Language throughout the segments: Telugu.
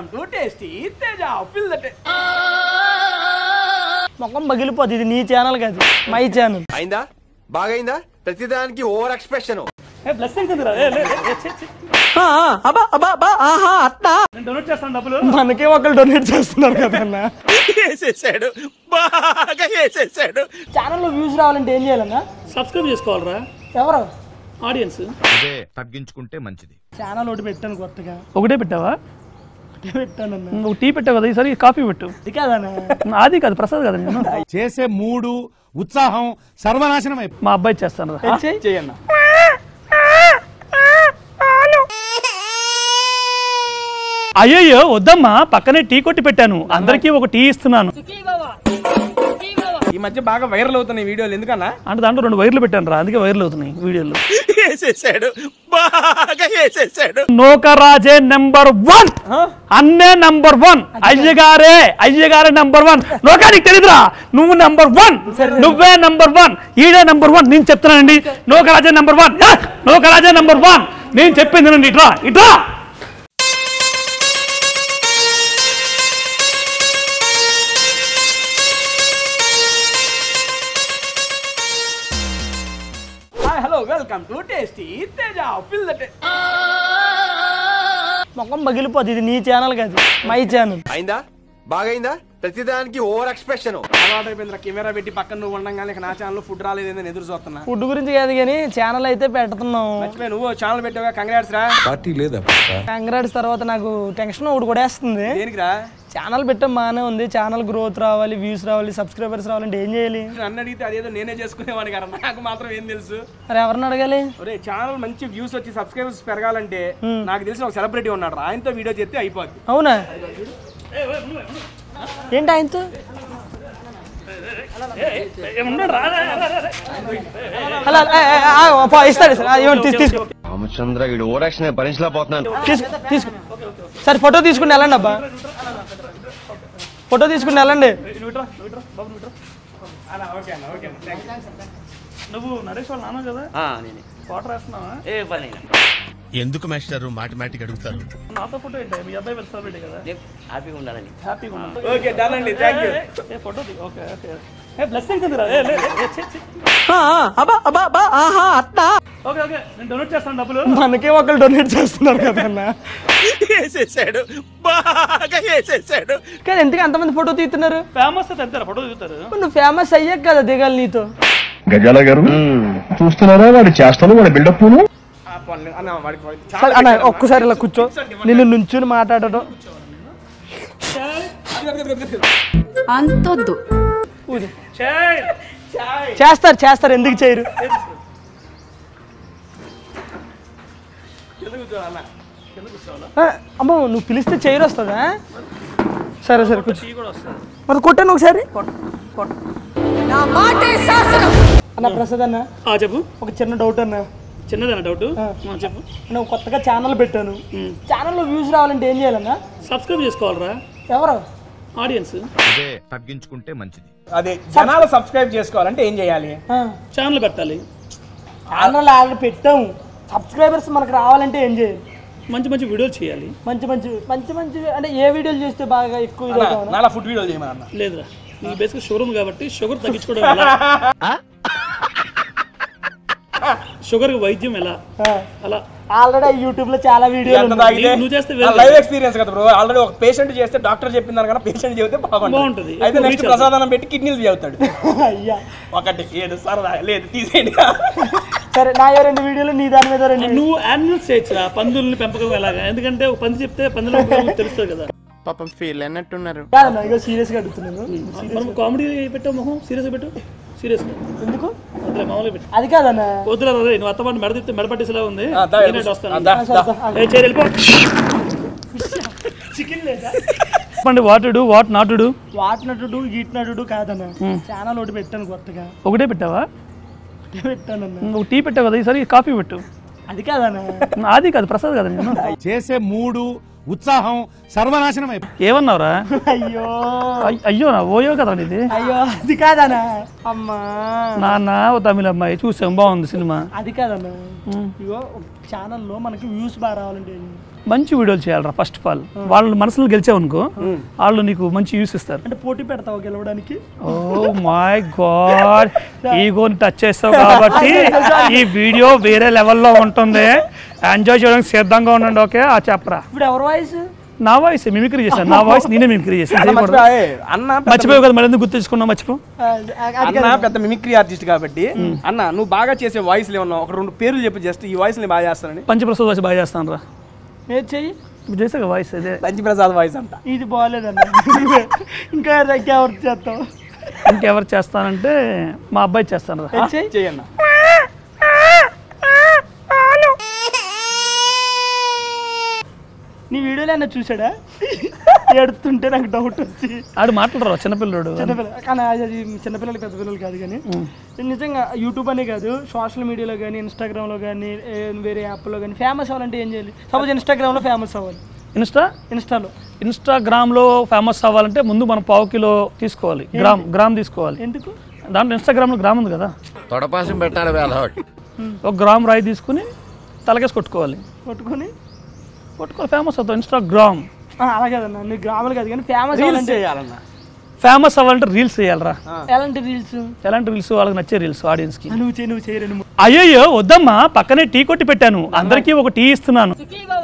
Welcome to tasty Teja feel the మొఖం పగిలిపోద్ది ఇది నీ ఛానల్ కాదు మై ఛానల్ అయిందా బాగైందా ప్రతిదానికి ఓవర్ ఎక్స్ప్రెషన్ బ్లెస్సింగ్స్ ఎందురా నేను డొనేట్ చేస్తాను డబ్బులు మనకే ఒకరు డొనేట్ చేస్తున్నారు కదన్నా వేసేసాడు బాగా వేసేసాడు ఛానల్లో వ్యూస్ రావాలంటే ఏం చేయాలన్నా సబ్స్క్రైబ్ చేసుకోవాలరా ఎవరు ఆడియన్స్ ఇదే తగ్గించుకుంటే మంచిది ఛానల్ ఒకటి పెట్టాను కొత్తగా ఒకటే పెట్టావా ఒకటే పెట్టానన్నా నువ్వు టీ పెట్టావు కదా ఈసారి కాఫీ పెట్టు అది కాదన్నా అది కాదు ప్రసాద్ కదా నేను చేసే మూడు ఉత్సాహం సర్వనాశనం అయిపోయింది మా అబ్బాయి చేస్తాను రా. చేయన్నా అయ్యయ్యో వద్దమ్మా పక్కనే టీ కొట్టి పెట్టాను అందరికీ ఒక టీ ఇస్తున్నాను ఈ మధ్య బాగా వైరల్ అవుతున్నాయి వీడియోలు ఎందుకన్నా అంటే దాంట్లో రెండు వైర్లు పెట్టాను రా అందుకే వైర్లు అవుతున్నాయి వీడియోలు వేసేసాడు బాగా వేసేసాడు నోకరాజే నెంబర్ వన్ అన్నే నెంబర్ వన్ అయ్యగారే అయ్యగారే నెంబర్ వన్ నోకా నీకు తెలీదురా నువ్వు నెంబర్ వన్ నువ్వే నెంబర్ వన్ ఈడే నెంబర్ వన్ నేను చెప్తున్నానండి నోకరాజే నెంబర్ వన్ నోకరాజే నెంబర్ వన్ నేను చెప్పింది ఇట్రా ఇట్రా hi hello welcome to tasty Teja feel the మొఖం పగిలిపోద్ది ఇది నీ ఛానల్ కాదు మై ఛానల్ అయిందా బాగైందా ప్రతిదానికి ఓవర్ ఎక్స్ప్రెషన్ అలవాటు అయిపోయింది కెమెరా పెట్టి పక్కన నువ్వు ఉండగానే ఇక నా ఛానల్ ఫుడ్ రాలేదని ఎదురు చూస్తున్నా ఫుడ్ గురించి కాదు కానీ ఛానల్ అయితే పెడుతున్నాం మర్చిపోయి నువ్వు ఛానల్ పెట్టావుగా కంగ్రాట్స్ రా కంగ్రాట్స్ తర్వాత నాకు టెన్షన్ ఒకటి కూడా వేస్తుంది దేనికి రా ఛానల్ పెట్టడం బాగానే ఉంది ఛానల్ గ్రోత్ రావాలి వ్యూస్ రావాలి సబ్స్క్రైబర్స్ రావాలంటే ఏం చేయాలి నన్ను అడిగితే అదేదో నేనే చేసుకునేవాడిని కదా నాకు మాత్రం ఏం తెలుసు మరి ఎవరిని అడగాలి ఒరే ఛానల్ మంచి వ్యూస్ వచ్చి సబ్స్క్రైబర్స్ పెరగాలంటే నాకు తెలిసిన ఒక సెలబ్రిటీ ఉన్నాడు రా. ఆయనతో వీడియో చేస్తే అయిపోద్ది అవునా ఏంటి ఆయనతో అలా ఏ, ఏ, ఆ, పో, ఇస్తాడు సార్ ఆ, ఇవ్వండి, తీసు- తీసుకో రామచంద్ర వీడు ఓవర్ యాక్షన్ భరించలేకపోతున్నాను తీసుకో తీసుకో సరే ఫోటో తీసుకుని వెళ్ళండి అబ్బా ఫోటో తీసుకుని వెళ్ళండి అలా ఓకే అన్న ఓకే అన్న థ్యాంక్ నువ్వు నరేష్ వాళ్ళ నాన్న కదా వాటర్ వేస్తున్నావా ఎందుకు మాస్టర్ మాటిమాటికి అడుగుతారు నాతో ఫోటో ఏంటి మీ అబ్బాయి వెళ్ళి సెలబ్రిటీ కదా హ్యాపీగా ఉండాలని హ్యాపీగా ఉండాలి ఓకే డన్ అండి థ్యాంక్ యూ ఏ ఫోటో తీ ఓకే ఓకే ఏ బ్లెస్సింగ్స్ ఎందురా ఏ లే, ఏ, ఛీ, ఛీ. అబ్బా అబ్బా అబ్బా ఆహా అత్తా ఓకే ఓకే నేను డొనేట్ చేస్తాను డబ్బులు మనకే ఒకరు డొనేట్ చేస్తున్నారు కదన్నా వేసేసాడు బాగా వేసేసాడు కానీ ఎందుకు అంతమంది ఫోటో తీస్తున్నారు ఫేమస్ అయితే అంతేరా ఫోటో దిగుతారు మరి నువ్వు ఫేమస్ అయ్యాక కదా దిగాలి నీతో గజాల గారు చూస్తున్నారా వాడి చేష్టలు వాడి బిల్డప్ ఆ పన్ను అన్న వాడికి వాడికి సరే, చాలా అన్న ఒక్కసారి ఇలా కూర్చో నిన్ను నుంచుని మాట్లాడటం అంతొద్దు చేయి చేస్తారు చేస్తారు ఎందుకు చేయరు కింద కూర్చో అన్న ఆ, అమ్మో నువ్వు పిలిస్తే చేయరు వస్తుందా సరే సరే కూర్చో టీ కూడా వస్తుంది మరి కొట్టాను ఒకసారి అన్న ప్రసాద్ అన్న ఆ చెప్పు ఒక చిన్న డౌట్ అన్న చిన్నదేనా డౌట్ చెప్పు నేను కొత్తగా ఛానల్ పెట్టాను ఛానల్లో వ్యూస్ రావాలంటే ఏం చేయాలన్నా సబ్స్క్రైబ్ చేసుకోవాలరా ఎవరు ఆడియన్స్ ఇదే తగ్గించుకుంటే మంచిది అదే జనాలు సబ్స్క్రైబ్ చేసుకోవాలంటే ఏం చేయాలి ఆ, ఛానల్ పెట్టాలి ఛానల్ ఆల్రెడీ పెట్టాము సబ్స్క్రైబర్స్ మనకు రావాలంటే ఏం చేయాలి మంచి మంచి వీడియోలు చేయాలి మంచి మంచి మంచి మంచి అంటే ఏ వీడియోలు చేస్తే బాగా ఎక్కువ ఇది అవుతామన్నా? నాలా ఫుడ్ వీడియో చేయమని అన్న లేదురా నీకు బేసిక్ షుగర్ ఉంది కాబట్టి షుగర్ తగ్గించుకోవడం ఎలా షుగర్ వైద్యం ఎలా ఆ, అలా ఆల్రెడీ యూట్యూబ్ లో చాలా వీడియోలు ఎంత ఉన్నాయి. తాగితే నువ్వు చేస్తే వేరే. లైవ్ ఎక్స్పీరియన్స్ కదా బ్రో ఆల్రెడీ ఒక పేషెంట్ చేస్తే డాక్టర్ చెప్పిన దానికన్నా పేషెంట్ చెబితే బాగుంటుంది బాగుంటుంది. అయితే ఎక్కువ నెక్స్ట్ reach ప్రసాదనం పెట్టి కిడ్నీలు చెబుతాడు అయ్యా ఒకటి ఏడు సరదా లేదు తీసేయండి సరే నా రెండు వీడియోలు నీ దాని మీద రెండు నువ్వు యానిమల్స్ చేయొచ్చురా పందుల్ని పెంపకం ఎలాగా ఎందుకంటే ఒక పంది చెప్తే పందుల పెంపకం తెలుస్తుంది కదా పాపం ఫీల్ అన్నట్టున్నారు కాదన్నా ఇగో సీరియస్ గా అడుగుతున్నాను మనం కామెడీ పెట్టావు మొహం సీరియస్ పెట్టు సీరియస్ ఎందుకు వద్దులే మామూలుగా పెట్టు అది కాదన్నా వద్దులే రే నువ్వు అత్తమాట మెడ తిప్పితే మెడ పట్టేసేలా ఉంది ఆ, దా, నేనే వస్తాను ఆ, దా, దా. ఏ, చేయి, వెళ్ళిపో చెప్పండి what do what not do what నటుడు గీట్ నటుడు కాదన్నా ఛానల్ ఒకటి పెట్టాను కొత్తగా ఒకటే పెట్టావా ఒకటే పెట్టానన్నా నువ్వు టీ పెట్టావు కదా ఈసారి కాఫీ పెట్టు అది కాదన్నా అది కాదు ప్రసాద్ కదా నేను చేసే మూడు ఉత్సాహం సర్వనాశనం అయిపోయింది ఏమన్నావురా అయ్యో అయ్- అయ్యో నా ఓయో కదా ఇది అయ్యో అది కాదన్నా అమ్మా నాన్న ఓ తమిళ అమ్మాయి చూసాం బాగుంది సినిమా అది కాదన్నా ఇగో ఛానల్లో మనకి వ్యూస్ బాగా రావాలంటే మంచి వీడియోలు చేయాలరా ఫస్ట్ ఆఫ్ ఆల్ వాళ్ళ మనసులో గెలిచావనుకో వాళ్ళు నీకు మంచి యూస్ ఇస్తారు అంటే పోటీ పెడతావు గెలవడానికి ఓ మై గాడ్ ఈగోని టచ్ చేస్తావు కాబట్టి ఈ వీడియో వేరే లెవెల్లో ఉంటుంది ఎంజాయ్ చేయడానికి సిద్ధంగా ఉండండి ఓకే ఆ చెప్పరా ఇప్పుడు ఎవరి వాయిస్ నా వాయిస్ మిమిక్రీ చేశాను నా వాయిస్ నేనే మిమిక్రీ చేశాను చేయకూడదు. మర్చిపోయా, ఏ, అన్న పెద్ద- మర్చిపోయావు కదా మరి ఎందుకు గుర్తు తెచ్చుకున్నావు మర్చిపో అన్న పెద్ద మిమిక్రీ ఆర్టిస్ట్ కాబట్టి అన్న నువ్వు బాగా చేసే వాయిస్ ఏమన్నా ఒక రెండు పేర్లు చెప్పి జస్ట్ ఈ వాయిస్ ని బాగా చేస్తానని పంచప్రసాద్ వాయిస్ బాగా చేస్తాను రా ఏది చెయ్యి ఇప్పుడు చేసాక వాయిస్ అదే పంచప్రసాద్ వాయిస్ అంట ఇది బాగాలేదన్న ఇంకా ఇంకెవరు చేస్తావు ఇంకెవరు చేస్తానంటే మా అబ్బాయి చేస్తాను రా ఏది చెయ్యి చేయన్న నీ వీడియోలో అన్న చూసాడా ఏడుతుంటే నాకు డౌట్ వచ్చి ఆడు మాట్లాడరు చిన్నపిల్లడు చిన్నపిల్ల కానీ అది చిన్నపిల్లలు పెద్ద పిల్లలు కాదు కానీ నిజంగా యూట్యూబ్ అనే కాదు సోషల్ మీడియాలో కానీ ఇన్స్టాగ్రామ్లో కానీ ఏ, వేరే యాప్లో కానీ ఫేమస్ అవ్వాలంటే ఏం చేయాలి సపోజ్ ఇన్స్టాగ్రామ్లో ఫేమస్ అవ్వాలి ఇన్స్టా ఇన్స్టాలో ఇన్స్టాగ్రామ్లో ఫేమస్ అవ్వాలంటే ముందు మనం పావు కిలో తీసుకోవాలి గ్రామ్ గ్రామ్ తీసుకోవాలి ఎందుకు దాంట్లో ఇన్స్టాగ్రామ్లో గ్రామ్ ఉంది కదా తొడపాసం పెట్టాలి వేలవాడు ఒక గ్రామ్ రాయి తీసుకుని తలకేసి కొట్టుకోవాలి కొట్టుకొని కొట్టుకోవాలి ఫేమస్ అవుతాం ఇన్స్టాగ్రామ్ ఆ, అలాగే అన్న నీకు గ్రాములు కాదు కానీ ఫేమస్ రీల్స్ అవ్వాలంటే చేయాలన్న ఫేమస్ అవ్వాలంటే రీల్స్ చేయాలరా ఎలాంటి రీల్స్ ఎలాంటి రీల్స్ వాళ్ళకి నచ్చే రీల్స్ ఆడియన్స్కి నువ్వు చేయి నువ్వు చేయరని అయ్యయ్యో వద్దమ్మా పక్కనే టీ కొట్టి పెట్టాను అందరికీ ఒక టీ ఇస్తున్నాను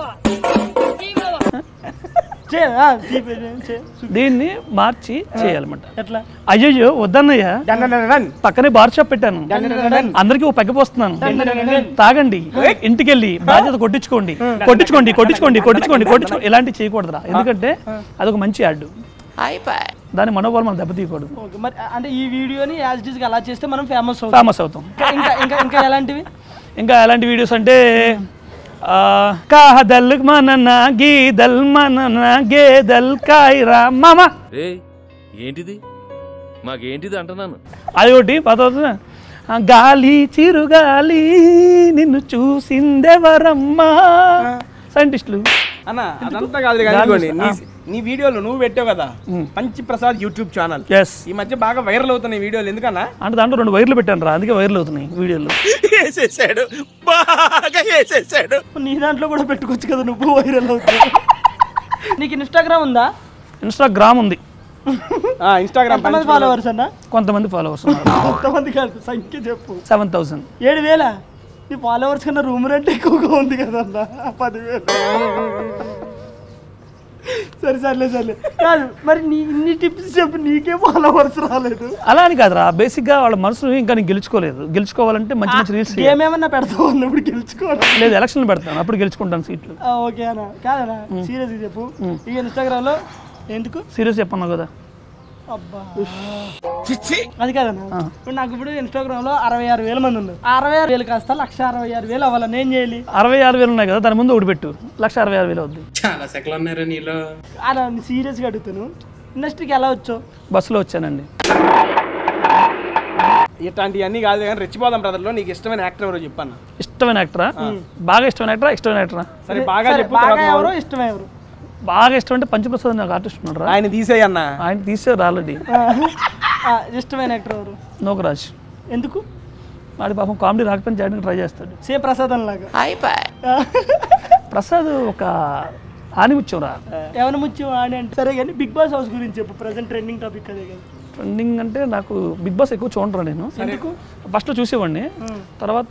చేయరా దీన్ని మార్చి చేయాలన్నమాట ఎట్లా అయ్యయ్యో వద్దన్నయ్య డన్ డన్ డన్ డన్. పక్కనే బార్ షాప్ పెట్టాను డన్ డన్ డన్. అందరికీ ఒక పెగ్గ పోస్తున్నాను తాగండి ఇంటికెళ్ళి బాధ్యత కొట్టించుకోండి కొట్టించుకోండి కొట్టించుకోండి కొట్టించుకోండి కొట్టించుకోండి ఇలాంటివి చేయకూడదురా ఎందుకంటే అదొక మంచి యాడ్ దాని మనోబలం మనం దెబ్బతీయకూడదు ఓకే మరి అంటే ఈ వీడియోని యాజ్ ఇట్ అలా చేస్తే మనం ఫేమస్ అవుతాం ఫేమస్ అవుతాం ఇంకా ఇంకా ఇంకా ఇంకా ఎలాంటివి ఇంకా ఎలాంటి వీడియోస్ అంటే ఆ, కాదల్ మనన గీదల్ మనన గేదల్ కాయరా మామ ఏంటిది మాకేంటిది అంటున్నాను అది ఒకటి పదవుతుంది గాలి చిరుగాలి నిన్ను చూసిందెవరమ్మా సైంటిస్టులు అన్న అదంతా కాదు కానీ ఇదిగోండి, నీ నీ వీడియోలు నువ్వు పెట్టావు కదా పంచి ప్రసాద్ యూట్యూబ్ ఛానల్ ఎస్ ఈ మధ్య బాగా వైరల్ అవుతున్నాయి వీడియోలు ఎందుకన్నా అంటే దాంట్లో రెండు వైర్లు పెట్టాను రా అందుకే వైర్లు అవుతున్నాయి వీడియోలో వేసేసాడు బాగా వేసేసాడు నీ దాంట్లో కూడా పెట్టుకోవచ్చు కదా నువ్వు వైరల్ అవుతావు నీకు ఇన్స్టాగ్రామ్ ఉందా ఇన్స్టాగ్రామ్ ఉంది ఇన్స్టాగ్రామ్ ఎంతమంది ఫాలోవర్స్ అన్న కొంతమంది ఫాలోవర్స్ ఉన్నారు కొంతమంది కాదు సంఖ్య చెప్పు సెవెన్ థౌసండ్ ఏడు వేల నీ ఫాలోవర్స్ కన్నా రూమ్ రెంట్ ఎక్కువగా ఉంది కదన్నా పదివేలు సరే సర్లే సర్లే కాదు మరి నీ ఇన్ని టిప్స్ చెప్పు నీకే ఫాలోవర్స్ రాలేదు అలా అని కాదురా బేసిక్గా వాళ్ళ మనసును ఇంకా నేను గెలుచుకోలేదు గెలుచుకోవాలంటే మంచి మంచి రీల్స్ గేమ్ ఏమన్నా పెడతావు అన్నప్పుడు గెలుచుకోవడం లేదు ఎలక్షన్లు పెడతాను అప్పుడు గెలుచుకుంటాను సీట్లు ఆ, ఓకే అన్న కాదన్నా సీరియస్గా చెప్పు ఇక ఇన్స్టాగ్రామ్ లో ఎందుకు సీరియస్ చెప్పన్నావు కదా అబ్బా అది కాదన్న ఇప్పుడు నాకు ఇప్పుడు ఇన్స్టాగ్రామ్ లో అరవై ఆరు వేల మంది ఉన్నారు ఆ అరవై ఆరు వేలు కాస్త లక్ష అరవై ఆరు వేలు అవ్వాలని ఏం చేయాలి అరవై ఆరు వేలు ఉన్నాయి కదా దాని ముందు ఒకటి పెట్టు లక్ష అరవై ఆరు వేలు అవుద్ది అలా సీరియస్గా అడుగుతాను ఇండస్ట్రీకి ఎలా వచ్చావు బస్సులో వచ్చానండి ఇట్లాంటివన్నీ కాదు కానీ రెచ్చిపోదాం బ్రదర్లో నీకు ఇష్టమైన యాక్టర్ ఎవరో చెప్పన్న ఇష్టమైన యాక్టరా బాగా ఇష్టమైన యాక్టరా ఇష్టమైన యాక్టరా సరే బాగా సరే, చెప్పు బాగా తర్వాత ఎవరు ఇష్టం ఎవరు బాగా ఇష్టం అంటే పంచప్రసాద్ నాకు ఆర్టిస్ట్ ఉన్నాడు రా ఆయన తీసేయన్న ఆయన తీసారు ఆల్రెడీ ఆ, ఇష్టమైన యాక్టర్ ఎవరు నోకరాజ్ ఎందుకు వాడి పాపం కామెడీ రాకపోయినా చేయడానికి ట్రై చేస్తాడు సేమ్ ప్రసాదం లాగా ప్రసాద్ ఒక ఆనిముత్యం రా ఎవరి ముత్యం ఆడి అంటే సరే కానీ బిగ్ బాస్ హౌస్ గురించి చెప్పు ప్రజెంట్ ట్రెండింగ్ టాపిక్ అదే కదా ట్రెండింగ్ అంటే నాకు బిగ్ బాస్ ఎక్కువ చూడరా నేను ఫస్ట్లో చూసేవాడిని తర్వాత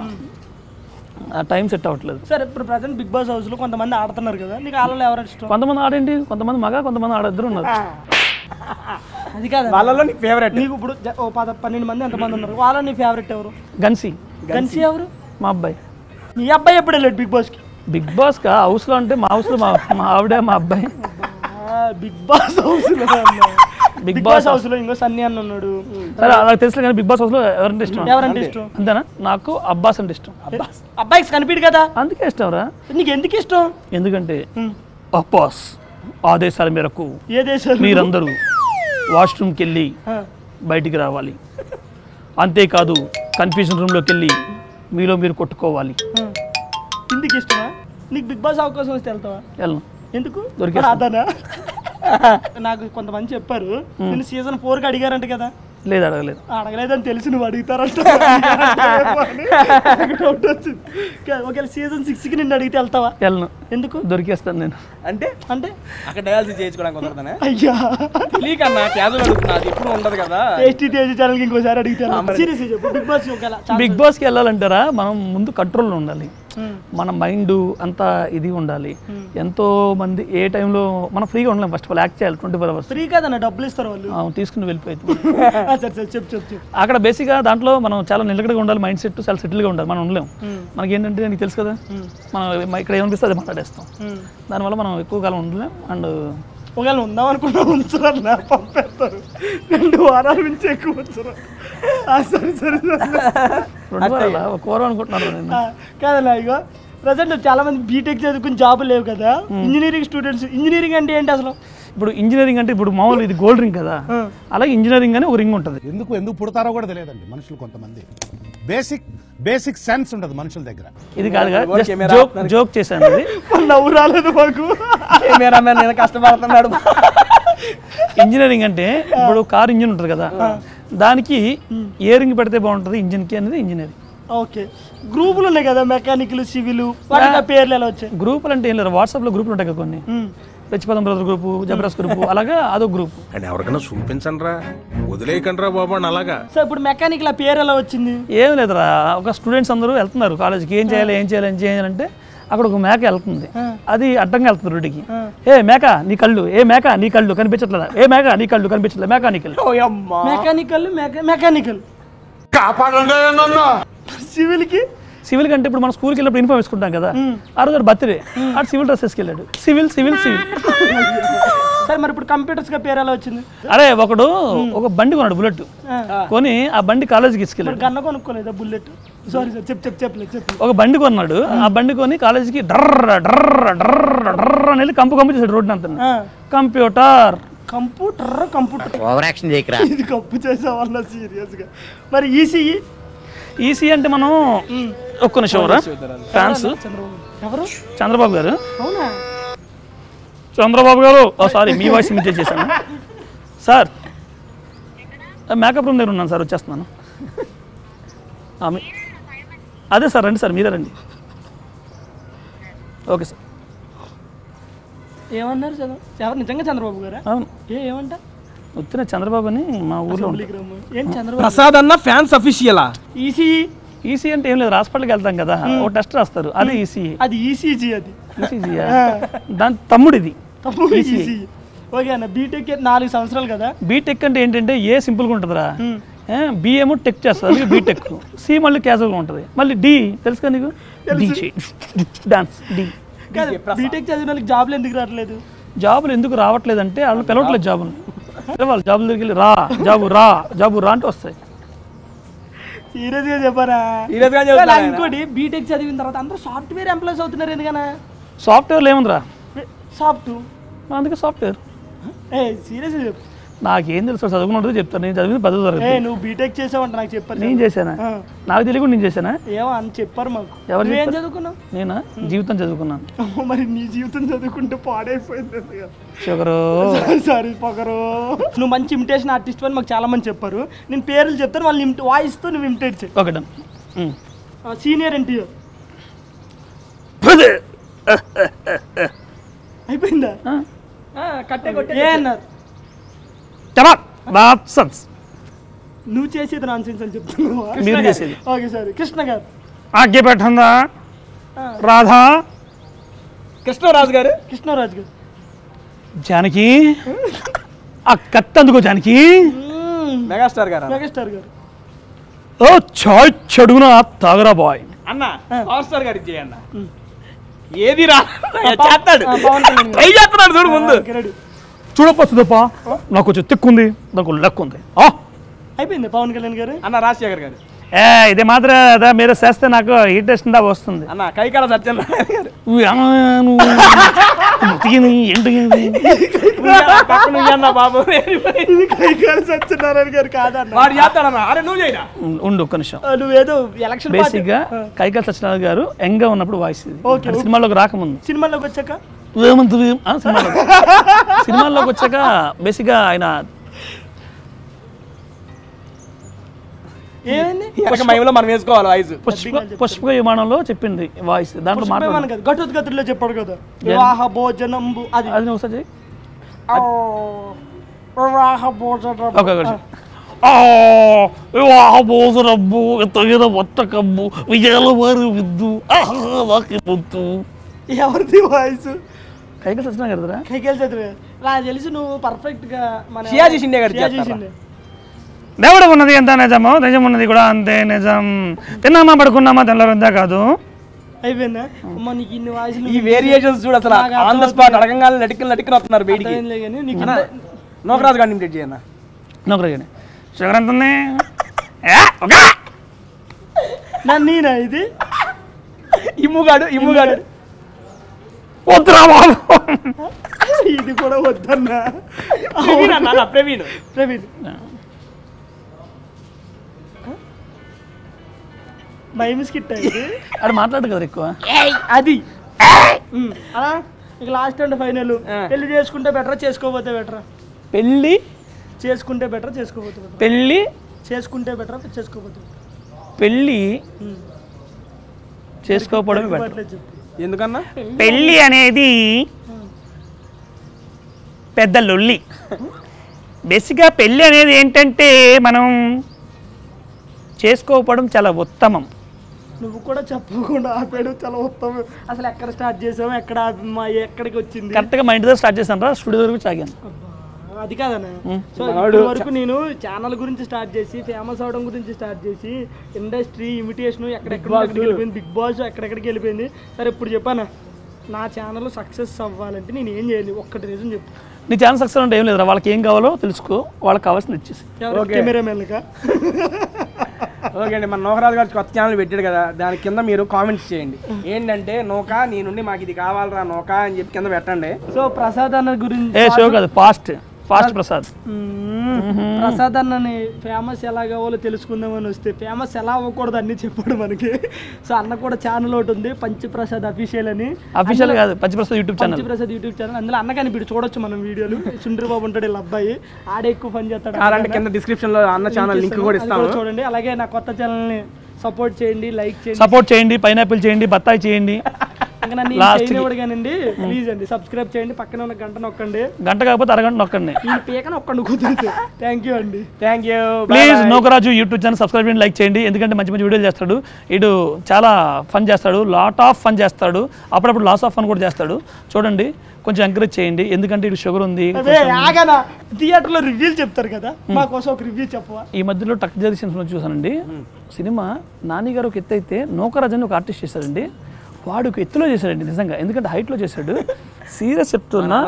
ఆ టైం సెట్ అవ్వట్లేదు సరే ఇప్పుడు ప్రజెంట్ బిగ్ బాస్ హౌస్ లో కొంతమంది ఆడుతున్నారు కదా నీకు వాళ్ళలో ఎవరు ఇష్టం కొంతమంది ఆడేంటి కొంతమంది మగ కొంతమంది ఆడ ఇద్దరు ఉన్నారు అది కాదు వాళ్ళలో నీకు ఫేవరెట్ నీకు ఇప్పుడు జ- ఓ పద పన్నెండు మంది ఎంతమంది ఉన్నారు వాళ్ళ నీ ఫేవరెట్ ఎవరు గన్సీ గన్సీ ఎవరు మా అబ్బాయి నీ అబ్బాయి ఎప్పుడు వెళ్ళాడు బిగ్ బాస్ కి బిగ్ బాస్ కా హౌస్లో అంటే మా హౌస్లో మా మా ఆవిడ మా అబ్బాయి బిగ్ బాస్ హౌస్ లో Bigg Bigg Boss Boss house లో ఇంకో సన్నీ అన్న ఉన్నాడు సరే నాకు తెలుసు కానీ బిగ్ బాస్ హౌస్లో ఎవరంటే ఇష్టం ఎవరంటే ఇష్టం అంతేనా నాకు అబ్బాస్ అంటే ఇష్టం అబ్బాయికి కనిపించడు కదా అందుకే ఇష్టం రా నీకు ఎందుకు ఇష్టం ఎందుకంటే అబ్బాస్ ఆదేశాల మేరకు ఏ దేశాలు మీరందరూ వాష్రూమ్కి వెళ్ళి ఆ, బయటికి రావాలి అంతేకాదు కన్ఫ్యూజన్ రూమ్లోకి వెళ్ళి మీలో మీరు కొట్టుకోవాలి ఆ. ఇందుకు ఇష్టమా నీకు బిగ్ బాస్ అవకాశం వస్తే వెళ్తావా వెళ్ళను ఎందుకు దొరికేస్తా. అదనా నాకు కొంతమంది చెప్పారు నేను సీజన్ ఫోర్ కి అడిగారంట కదా లేదు అడగలేదు అడగలేదని తెలిసి నువ్వు అడుగుతారంట డౌట్ వచ్చింది కా- ఒకవేళ సీజన్ సిక్స్ కి నిన్ను అడిగితే వెళ్తావా వెళ్ళను ఎందుకు దొరికేస్తాను నేను అంటే అంటే అక్కడ డయాలసిస్ చేయించుకోవడానికి కుదరదనే అయ్యా తెలియక అన్న క్యాజువల్ అడుగుతున్నా అది ఎప్పుడు ఉండదు కదా టేస్టీ తేజీ ఛానల్కి ఇంకోసారి అడిగితే సీరియస్ చెప్పు బిగ్ బాస్ ఒకవేళ ఛాన్స్ బిగ్ బాస్కి వెళ్ళాలంటారా మనం ముందు కంట్రోల్లో ఉండాలి మన మైండ్ అంతా ఇది ఉండాలి ఎంతో మంది ఏ టైంలో మనం ఫ్రీగా ఉండలేం ఫస్ట్ ఆఫ్ ఆల్ యాక్ట్ చేయాలి ట్వంటీ ఫోర్ అవర్స్ ఫ్రీ కదన్న డబ్బులు ఇస్తారు వాళ్ళు తీసుకుని వెళ్ళిపోయింది ఆ, సరే సరే చెప్పు చెప్పు చెప్పు అక్కడ బేసిక్గా దాంట్లో మనం చాలా నిలకడగా ఉండాలి మైండ్ సెట్ చాలా సెటిల్గా ఉండాలి మనం ఉండలేం మనకి ఏంటంటే నీకు తెలుసు కదా మనం ఇక్కడ ఏమనిపిస్తే అది మాట్లాడేస్తాం దానివల్ల మనం ఎక్కువ కాలం ఉండలేం అండ్ ఒకవేళ ఉందాం అనుకున్నా ఉంచరు నా పంపేస్తారు రెండు వారాల నుంచి ఎక్కువ ఉంచరు ఆ, సరే సరే సరే రెండు వారాలా? ఒక వారం అనుకుంటున్నారు నేను ఆ, కాదన్నా ఇగో ప్రజెంట్ చాలా మంది బీటెక్ చదువుకుని జాబ్ లేవు కదా ఇంజనీరింగ్ స్టూడెంట్స్ ఇంజనీరింగ్ అంటే ఏంటి అసలు ఇప్పుడు ఇంజనీరింగ్ అంటే ఇప్పుడు మామూలు ఇది గోల్డ్ రింగ్ కదా అలాగే ఇంజనీరింగ్ అని ఒక రింగ్ ఉంటుంది ఎందుకు ఎందుకు పుడతారో కూడా తెలియదండి మనుషులు కొంతమంది బేసిక్ బేసిక్ సెన్స్ ఉండదు మనుషుల దగ్గర ఇది కాదు కూడా కెమెరా జోక్ జోక్ చేశాను అది నవ్వు రాలేదు మాకు కెమెరామెన్ నేను కష్టపడుతున్నాడు ఇంజనీరింగ్ అంటే ఇప్పుడు కార్ ఇంజిన్ ఉంటుంది కదా దానికి ఏ రింగ్ పెడితే బాగుంటుంది ఇంజిన్కి అనేది ఇంజనీరింగ్ ఓకే గ్రూపులు ఉన్నాయి కదా మెకానికల్ సివిల్ వాటికి ఆ పేర్లు ఎలా వచ్చాయి గ్రూపులు అంటే ఏం లేదు వాట్సాప్లో గ్రూపులు ఉంటాయి కదా కొన్ని రెచ్చిపదం బ్రదర్ గ్రూపు జబర్దస్త్ గ్రూపు అలాగా అదో గ్రూప్ అండ్ ఎవరికైనా చూపించండి రా వదిలేయకండి రా బాబు అని అలాగా సో ఇప్పుడు మెకానికల్ ఆ పేరు ఎలా వచ్చింది ఏం లేదురా ఒక స్టూడెంట్స్ అందరూ వెళ్తున్నారు కాలేజ్కి ఏం చేయాలి ఏం చేయాలి ఏం చేయాలంటే అక్కడ ఒక మేక వెళ్తుంది అది అడ్డంగా వెళ్తుంది రోడ్డుకి ఏ మేక నీ కళ్ళు ఏ మేక నీ కళ్ళు కనిపించట్లేదా ఏ మేక నీ కళ్ళు కనిపించట్లేదు మేక నీ కళ్ళు అమ్మా మెకానికల్ మెకానికల్ సివిల్ కి సివిల్ కంటే ఇప్పుడు మనం స్కూల్కి వెళ్ళినప్పుడు యూనిఫామ్ వేసుకుంటాం కదా ఆ రోజు బర్త్డే ఆ సివిల్ డ్రెస్ వేసుకెళ్ళాడు సివిల్ సివిల్ సివిల్ సరే మరి ఇప్పుడు కంప్యూటర్స్ గా పేరు ఎలా వచ్చింది అరే ఒకడు ఒక బండి కొన్నాడు బుల్లెట్ కొని ఆ బండి కాలేజీకి తీసుకెళ్ళాడు గన్న కొనుక్కోలేదా బుల్లెట్ సారీ సార్ చెప్పు చెప్పు చెప్పలేదు చెప్పు ఒక బండి కొన్నాడు ఆ బండి కొని కాలేజీకి డర్ర డర్ర డర్ర డర్ర అని వెళ్ళి కంపు కంపు చేశాడు రోడ్డు అంతా computer computer computer over action చేయకరా ఇది కప్పు చేసావన్న సీరియస్ గా మరి ఈసీఈ ఈసీ అంటే మనం ఒక్క నిమిషం రా ఫ్యాన్స్ చంద్రబాబు ఎవరు చంద్రబాబు గారు అవునా చంద్రబాబు గారు ఓ సారీ మీ వాయిస్ ఇమిటేట్ చేశాను సార్ మేకప్ రూమ్ దగ్గర ఉన్నాను సార్ వచ్చేస్తున్నాను ఆ, మీ- అదే సార్ రండి సార్ మీరే రండి ఓకే సార్ ఏమన్నారు చంద్ర ఎవరు నిజంగా చంద్రబాబు గారా అవును ఏ ఏమంట వచ్చిన చంద్రబాబు అని మా ఊర్లో ఉంటాడు టెలిగ్రామ్ ఏం చంద్రబాబు ప్రసాద్ అన్న ఫ్యాన్స్ అఫీషియలా ఈసీఈ ఈసీ అంటే ఏం లేదు హాస్పిటల్కి వెళ్తాం కదా ఓ టెస్ట్ రాస్తారు అది ఈసీ అది ఈసీజీ అది ఈసీజీయా దాని తమ్ముడు ఇది తప్పు ఈసీఈ ఓకే అన్న బీటెక్ నాలుగు సంవత్సరాలు కదా బీటెక్ అంటే ఏంటంటే ఏ సింపుల్గా ఉంటుందిరా బి ఏమో టెక్ చేస్తారు అది బీటెక్ సి మళ్ళీ క్యాజువల్గా ఉంటుంది మళ్ళీ డి తెలుసు కదా నీకు డి డాన్స్ డి కాదు బీటెక్ చదివిన వాళ్ళకి జాబ్లు ఎందుకు రావట్లేదు జాబులు ఎందుకు రావట్లేదంటే వాళ్ళు పిలవట్లేదు జాబులు వాళ్ళు జాబుల దగ్గరికి వెళ్ళి రా జాబు రా జాబు రా అంటే వస్తాయి సీరియస్ గా చెప్పారా Serious గా కానీ చెప్తున్నా ఆయన. ఇంకోటి బీటెక్ చదివిన తర్వాత అందరూ సాఫ్ట్వేర్ ఎంప్లాయీస్ అవుతున్నారు ఎందుకనా సాఫ్ట్వేర్లో ఏముందిరా సాఫ్ట్ అందుకే సాఫ్ట్వేర్ ఏ సీరియస్ చెప్పు నాకేం తెలుసు చదువుకున్నది చెప్తాను నేను చదివింది పదో ఏ తరగతి నువ్వు బీటెక్ చేసావంట నాకు చెప్పారు నేను చేశానా ఆ. నాకు తెలియకుండా నేను చేశానా ఏమో అని చెప్పారు మాకు ఎవరు నువ్వేం చెప్పారు? చదువుకున్నావు నేనా జీవితం చదువుకున్నాను అమ్మో, మరి నీ జీవితం చదువుకుంటే పాడైపోయింది షుగరు సారీ పొగరు నువ్వు మంచి ఇమిటేషన్ ఆర్టిస్ట్ అని మాకు చాలా మంది చెప్పారు నేను పేర్లు చెప్తాను వాళ్ళు ఇమిట వాయిస్తో నువ్వు ఇమిటేట్ చేయి ఒకటి సీనియర్ ఎన్టీఆర్ అయిపోయిందా కట్టే ఏ అన్నారు చమక్ నాట్సన్స్ నువ్వు చేసేది నాన్ సెన్స్ అని చెప్తున్నావా మీరు చేసేది ఓకే సరే కృష్ణ గారు ఆజ్ఞ పెట్టందా రాధా కృష్ణరాజు గారు కృష్ణరాజు గారు జానకి ఆ కత్తి అందుకో జానకి మెగాస్టార్ గారు మెగాస్టార్ గారు ఓ చాయ్ చెడుగున తాగరా బాయ్ అన్న పవర్ స్టార్ గారికి చేయండి ఏది రా చేస్తాడు ఆ, పవన్ కళ్యాణ్ గారు. ట్రై చేస్తున్నాడు చూడు ముందు ఓకే, రెడీ చూడపోతుందప్ప నాకు కొంచెం తిక్కుంది నాకు లెక్క ఉంది ఆ, అయిపోయింది పవన్ కళ్యాణ్ గారు అన్న రాజశేఖర్ గారు ఏ ఇది మాత్రం అదా మీరు చేస్తే నాకు హీట్ టెస్ట్ దా వస్తుంది అన్న కైకాల సత్యనారాయణ గారు ఉయ్, ఆ, నువ్వు ఉతికింది, ఎండిగింది. నువ్వు పక్కన నువ్వు అన్న బాబు ఇది కైకాల సత్యనారాయణ గారు కాదన్న వాడు చేస్తాడన్న అరే నువ్వు చేయరా ఉం- ఉండు ఒక్క నిమిషం ఆ, నువ్వేదో ఎలక్షన్ బేసిక్ గా కైకాల సత్యనారాయణ గారు యంగ్ గా ఉన్నప్పుడు వాయిస్ ఇది ఓకే, అంటే సినిమాలోకి రాకముందు సినిమాలోకి వచ్చాక ఏమంటుంది ఆ, సినిమాలోకి సినిమాల్లోకి వచ్చాక బేసిక్ గా ఆయన ఏమైంది వెనక మహిమలో మనం వేసుకోవాలి వాయిస్ పుష్ప పుష్ప విమానంలో చెప్పింది వాయిస్ దాంట్లో పుష్పవిమానం మాట్లాడు కాదు ఘటోత్కతుల్లో చెప్పాడు కదా వివాహ భోజనంబు అది అది నువ్వు ఒకసారి చెయ్యి. ఆ, వివాహ భోజనం ఓకే ఓకే ఆ వివాహ భోజనము ఎత్తగిన వత్తకమ్ము విజయాల వారి విద్దు వాకి ముద్దు ఎవరిది వాయిస్ కైకి సచిన కదరా కైకేల్ చదివే నాకు తెలిసి నువ్వు పర్ఫెక్ట్ గా మన షియాజీ షిండే గారు షియాజీ చేస్తారా? షిండే. దేవుడు ఉన్నది ఎంత నిజమో నిజం ఉన్నది కూడా అంతే నిజం తిన్నామా పడుకున్నామా తెల్లరంతా కాదు అయిపోయిందా అమ్మ నీకు ఇన్ని వాయిస్లు ఈ వేరియేషన్స్ చూడు అసలు నాకు ఆన్ ద స్పాట్ అడగంగానే లటికలు లటికలు వస్తున్నారు బయటికి అర్థమైందిలే కానీ నీకు అన్న, నోకరాజు గారిని ఇమిటేట్ చేయన్న నౌకరీ కానీ షుగర్ ఎంత ఉంది ఏ, ఒక నన్ను నేనా ఇది ఇమ్ముగాడు ఇమ్ముగాడు వద్దురా బాబు ఇది కూడా వద్దన్నా ప్రవీణ్ అన్న అన్న, ప్రవీణ్ ప్రవీణ్ మైమిస్ కిట్ ఇది అది మాట్లాడు కదా ఎక్కువ అది ఉమ్, అలా ఇక లాస్ట్ అండ్ ఫైనల్ పెళ్లి చేసుకుంటే బెటరా చేసుకోపోతే బెటరా పెళ్ళి చేసుకుంటే బెటరా చేసుకోపోతే బెటరా పెళ్ళి చేసుకుంటే బెటరా చేసుకోపోతే better? పెళ్ళి ఉమ్. చేసుకోకపోవడమే బెటర్ అట్లే చెప్పు ఎందుకన్నా పెళ్ళి అనేది పెద్ద లొల్లి బేసిక్గా పెళ్ళి అనేది ఏంటంటే మనం చేసుకోకపోవడం చాలా ఉత్తమం నువ్వు కూడా చెప్పకుండా ఆపాడు చాలా ఉత్తమం అసలు ఎక్కడ స్టార్ట్ చేసావు ఎక్కడ ఆపి- మా ఎక్కడికి వచ్చింది కరెక్ట్గా మా ఇంటి దగ్గర స్టార్ట్ చేశాను రా స్టూడియో వరకు సాగాను అది కాదన్న సో ఇప్పటి వరకు నేను ఛానల్ గురించి స్టార్ట్ చేసి ఫేమస్ అవడం గురించి స్టార్ట్ చేసి ఇండస్ట్రీ ఇమిటేషన్ ఎక్కడెక్కడ వెళ్ళిపోయింది బిగ్ బాస్ ఎక్కడెక్కడికి వెళ్ళిపోయింది సరే ఇప్పుడు చెప్పానా నా ఛానల్ సక్సెస్ అవ్వాలంటే నేను ఏం చేయాలి ఒక్కటి రీజన్ చెప్పు నీ ఛానల్ సక్సెస్ అంటే ఏం లేదురా వాళ్ళకి ఏం కావాలో తెలుసుకో వాళ్ళకి కావాల్సింది ఇచ్చేసి ఎవరు కెమెరామెన్గా ఓకే అండి మన నోకరాజు గారు కొత్త ఛానల్ పెట్టాడు కదా దాని కింద మీరు కామెంట్స్ చేయండి ఏంటంటే నోకా నీ నుండి మాకు ఇది కావాలరా నోకా అని చెప్పి కింద పెట్టండి సో ప్రసాద్ అన్న గురించి ఏ షో కాదు fast fast Prasad hmm. Prasad అన్నని ఫేమస్ ఎలా కావాలో తెలుసుకుందామని వస్తే ఫేమస్ ఎలా అవ్వకూడదు అన్ని చెప్పాడు మనకి సో అన్న కూడా ఛానల్ ఒకటి ఉంది పంచప్రసాద్ అఫీషియల్ అని అఫీషియల్ కాదు Punch Prasad YouTube channel Punch Prasad YouTube channel అందులో అన్న కనిపిడు చూడొచ్చు మనం వీడియోలు సుందరబాబు ఉంటాడు వీళ్ళ అబ్బాయి ఆడే ఎక్కువ పని చేస్తాడు కావాలంటే కింద డిస్క్రిప్షన్ లో అన్న ఛానల్ లింక్ కూడా అది ఇస్తాము చూడండి అలాగే నా కొత్త ఛానల్ని సపోర్ట్ చేయండి లైక్ చేయండి సపోర్ట్ చేయండి పైనాపిల్ చేయండి బత్తాయి చేయండి ఇంకా నన్ను Last కి- చేయనివాడు కానండి ప్లీజ్ అండి సబ్స్క్రైబ్ చేయండి పక్కన ఉన్న గంట నొక్కండి గంట కాకపోతే అరగంట నొక్కండి ఈ పీక నొక్కండి కుదిరితే థ్యాంక్ యూ అండి thank you please Nokaraju YouTube channel subscribe చేయండి లైక్ చేయండి ఎందుకంటే మంచి మంచి వీడియోలు చేస్తాడు ఇటు చాలా ఫన్ చేస్తాడు లాట్ ఆఫ్ ఫన్ చేస్తాడు అప్పుడప్పుడు లాస్ ఆఫ్ ఫన్ కూడా చేస్తాడు చూడండి కొంచెం ఎంకరేజ్ చేయండి ఎందుకంటే ఇటు షుగర్ ఉంది అదే ఆగనా థియేటర్లో రివ్యూలు చెప్తారు కదా మా కోసం ఒక రివ్యూ చెప్పవా ఈ మధ్యలో టక్ జరి సినిమా చూసానండి సినిమా నాని గారు ఒక ఎత్తు అయితే నోకరాజు అని ఒక ఆర్టిస్ట్ చేశాడండి వాడు ఒక ఎత్తులో చేశాడండి నిజంగా ఎందుకంటే హైట్లో చేశాడు సీరియస్ చెప్తున్నా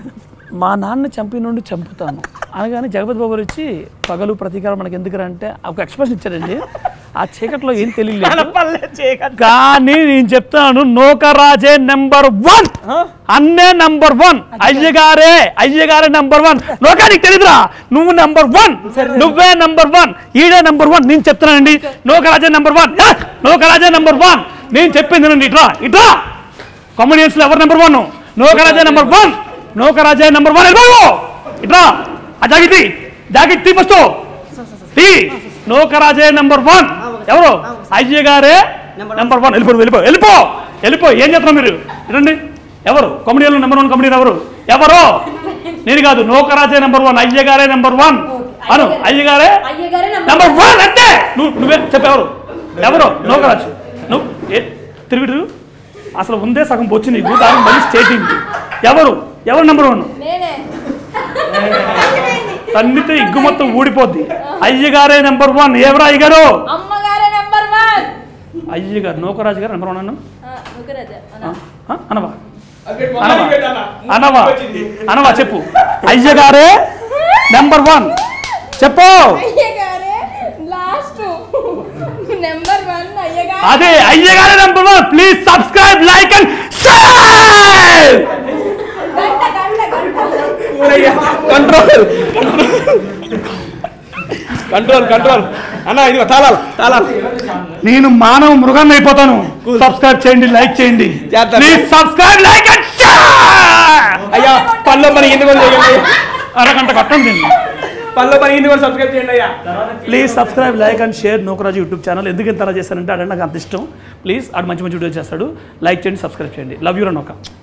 మా నాన్న చంపి నుండి చంపుతాను అనగానే జగపతి బాబు గారు వచ్చి పగలు ప్రతీకారం మనకి ఎందుకురా అంటే ఒక ఎక్స్ప్రెషన్ ఇచ్చాడండి ఆ చీకట్లో ఏం తెలియలేదు కానీ నేను చెప్తాను నోకరాజే నెంబర్ వన్ అన్నే నెంబర్ వన్ అయ్యగారే అయ్యగారే నెంబర్ వన్ నోకా నీకు తెలీదురా నువ్వు నెంబర్ వన్ నువ్వే నెంబర్ వన్ ఈడే నెంబర్ వన్ నేను చెప్తానండి నోకరాజే నెంబర్ వన్ నోకరాజే నెంబర్ వన్ నేను చెప్పింది నండి ఇట్రా ఇట్రా కామెడియన్స్ లో ఎవరు నెంబర్ వన్ నోకరాజే నెంబర్ వన్ నోకరాజే నెంబర్ వన్ వెళ్ళిపో ఇట్రా ఆ జాకెట్ తీ జాకెట్ తీ ఫస్ట్ తీ నోకరాజే నెంబర్ వన్ ఎవరు అయ్య గారే నెంబర్ వన్ వెళ్ళిపో వెళ్ళిపో వెళ్ళిపో వెళ్ళిపో ఏం చేస్తున్నారు మీరు రండి ఎవరు కమెడియన్లో నెంబర్ వన్ కమెడియన్ ఎవరు ఎవరు నేను కాదు నోకరాజే నెంబర్ వన్ అయ్య గారే నెంబర్ వన్ అను అయ్య గారే నెంబర్ వన్ అంతే నువ్వు నువ్వే చెప్పెవరు ఎవరు నోకరాజు నువ్వు ఏ తిరుగు తిరుగు అసలు ఉందే సగం బొచ్చు నీకు దానికి మళ్ళీ స్టేటింగ్ ఎవరు ఎవరు నెంబర్ వన్ నేనే తన్నితే ఇగ్గు మొత్తం ఊడిపోద్ది అయ్యగారే నెంబర్ వన్ ఎవరా అయ్యగారు అమ్మగారే నెంబర్ వన్ అయ్యగారు నోకరాజు గారు నెంబర్ వన్ అన్ను నువ్వురాజా ఆ? అనవా అనవా అనవా అనవా చెప్పు అయ్యగారే నెంబర్ వన్ చెప్పు అయ్యగారే లాస్ట్ నెంబర్ వన్ అయ్యగారు అదే అయ్యగారే number one please subscribe like and share గంట గంట గంట కంట్రోల్ కంట్రోల్ కంట్రోల్ అన్న ఇది తాళాలు తాళాలు నేను మానవ మృగాన్ని అయిపోతాను సబ్స్క్రైబ్ చేయండి లైక్ చేయండి చేస్తాను. Please subscribe like and share అయ్యా పనిలో మనకి ఎందుకు చేయండి అరగంట కట్టండి దీన్ని పనిలో పని కూడా సబ్స్క్రైబ్ చేయండి అయ్యా please subscribe like and share Nokaraju YouTube channel ఎందుకు ఇంత అలా చేశానంటే అడే నాకు అంత ఇష్టం ప్లీజ్ ఆడు మంచి మంచి వీడియో చేస్తాడు లైక్ చేయండి సబ్స్క్రైబ్ చేయండి లవ్ యూ నోక